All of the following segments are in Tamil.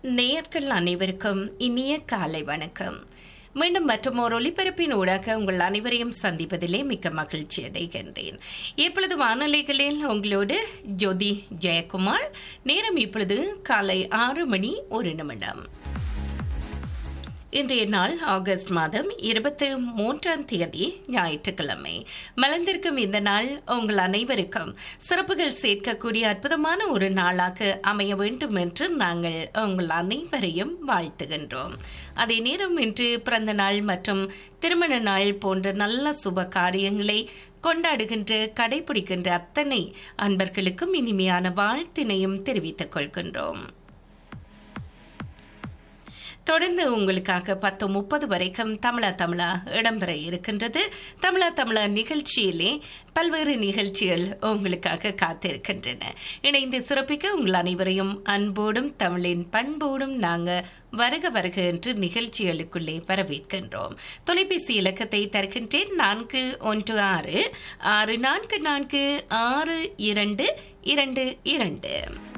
நேயர்கள் அனைவருக்கும் இனிய காலை வணக்கம் மீண்டும் மற்றும் ஒரு ஒளிபரப்பின் ஊடாக உங்கள் அனைவரையும் சந்திப்பதிலே மிக்க மகிழ்ச்சி அடைகின்றேன் இப்பொழுது வானொலிகளில் உங்களோடு ஜோதி ஜெயக்குமார் நேரம் இப்பொழுது காலை ஆறு மணி ஒரு நிமிடம் இன்றைய நாள் ஆகஸ்ட் மாதம் இருபத்தி மூன்றாம் தேதி ஞாயிற்றுக்கிழமை மலர்ந்திருக்கும் இந்த நாள் உங்கள் அனைவருக்கும் சிறப்புகள் சேர்க்கக்கூடிய அற்புதமான ஒரு நாளாக அமைய வேண்டும் என்று நாங்கள் உங்கள் அனைவரையும் வாழ்த்துகின்றோம் அதே நேரம் இன்று பிறந்த நாள் மற்றும் திருமண நாள் போன்ற நல்ல சுப காரியங்களை கொண்டாடுகின்ற கடைபிடிக்கின்ற அத்தனை அன்பர்களுக்கும் இனிமையான வாழ்த்தினையும் தெரிவித்துக் கொள்கின்றோம் தொடர்ந்து உங்களுக்காக பத்து முப்பது வரைக்கும் தமிழா தமிழா இடம்பெற இருக்கின்றது தமிழா தமிழா நிகழ்ச்சியிலே பல்வேறு நிகழ்ச்சிகள் உங்களுக்காக காத்திருக்கின்றன இணைந்து சிறப்பிக்க உங்கள் அனைவரையும் அன்போடும் தமிழின் பண்போடும் நாங்க வருக வருக என்று நிகழ்ச்சிகளுக்குள்ளே வரவேற்கின்றோம் தொலைபேசி இலக்கத்தை தருகின்றேன் நான்கு ஒன்று ஆறு ஆறு நான்கு நான்கு ஆறு இரண்டு இரண்டு இரண்டு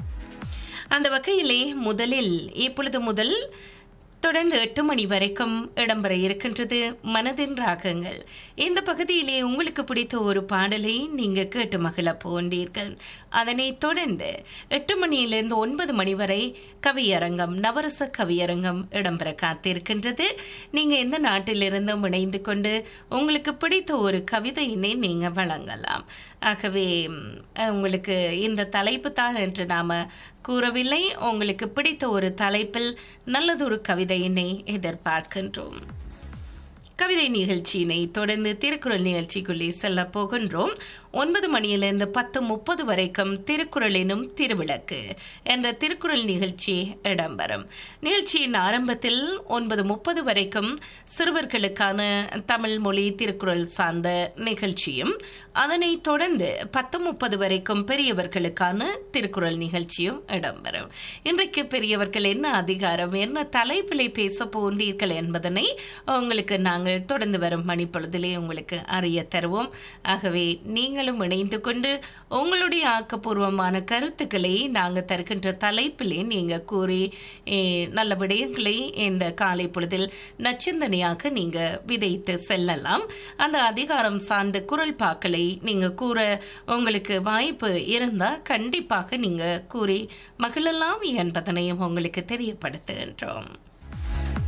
அந்த வகையிலே முதலில் இப்பொழுது முதல் தொடர்ந்து எட்டு மணி வரைக்கும் இடம்பெற இருக்கின்றது மனதின் ராகங்கள் இந்த பகுதியிலே உங்களுக்கு பிடித்த ஒரு பாடலை நீங்க கேட்டு மகிழ போன்றீர்கள் அதனை தொடர்ந்து எட்டு மணியிலிருந்து ஒன்பது மணி வரை கவியரங்கம் நவரச கவியரங்கம் இடம்பெற காத்திருக்கின்றது நீங்க எந்த நாட்டிலிருந்தும் இணைந்து கொண்டு உங்களுக்கு பிடித்த ஒரு கவிதையினை நீங்க வழங்கலாம் ஆகவே உங்களுக்கு இந்த தலைப்பு தான் என்று நாம கூறவில்லை உங்களுக்கு பிடித்த ஒரு தலைப்பில் நல்லதொரு கவிதையினை எதிர்பார்க்கின்றோம் கவிதை நிகழ்ச்சியினை தொடர்ந்து திருக்குறள் நிகழ்ச்சிக்குள்ளே செல்ல போகின்றோம் ஒன்பது மணியிலிருந்து பத்து முப்பது வரைக்கும் திருக்குறள் எனும் திருவிளக்கு என்ற திருக்குறள் நிகழ்ச்சி இடம்பெறும் நிகழ்ச்சியின் ஆரம்பத்தில் ஒன்பது முப்பது வரைக்கும் சிறுவர்களுக்கான தமிழ் மொழி திருக்குறள் சார்ந்த நிகழ்ச்சியும் அதனைத் தொடர்ந்து பத்து முப்பது வரைக்கும் பெரியவர்களுக்கான திருக்குறள் நிகழ்ச்சியும் இடம்பெறும் இன்றைக்கு பெரியவர்கள் என்ன அதிகாரம் என்ன தலைப்பிலை பேச போன்றீர்கள் என்பதனை உங்களுக்கு நாங்கள் தொடர்ந்து வரும் மணிப்பொழுதிலே உங்களுக்கு அறிய தருவோம் ஆகவே நீங்கள் நீங்களும் இணைந்து கொண்டு உங்களுடைய ஆக்கப்பூர்வமான கருத்துக்களை நாங்கள் தருகின்ற தலைப்பிலே நீங்க கூறி நல்ல விடயங்களை இந்த காலை பொழுதில் நச்சிந்தனையாக நீங்க விதைத்து செல்லலாம் அந்த அதிகாரம் சார்ந்த குரல் பாக்களை நீங்க கூற உங்களுக்கு வாய்ப்பு இருந்தா கண்டிப்பாக நீங்க கூறி மகிழலாம் என்பதனையும் உங்களுக்கு தெரியப்படுத்துகின்றோம்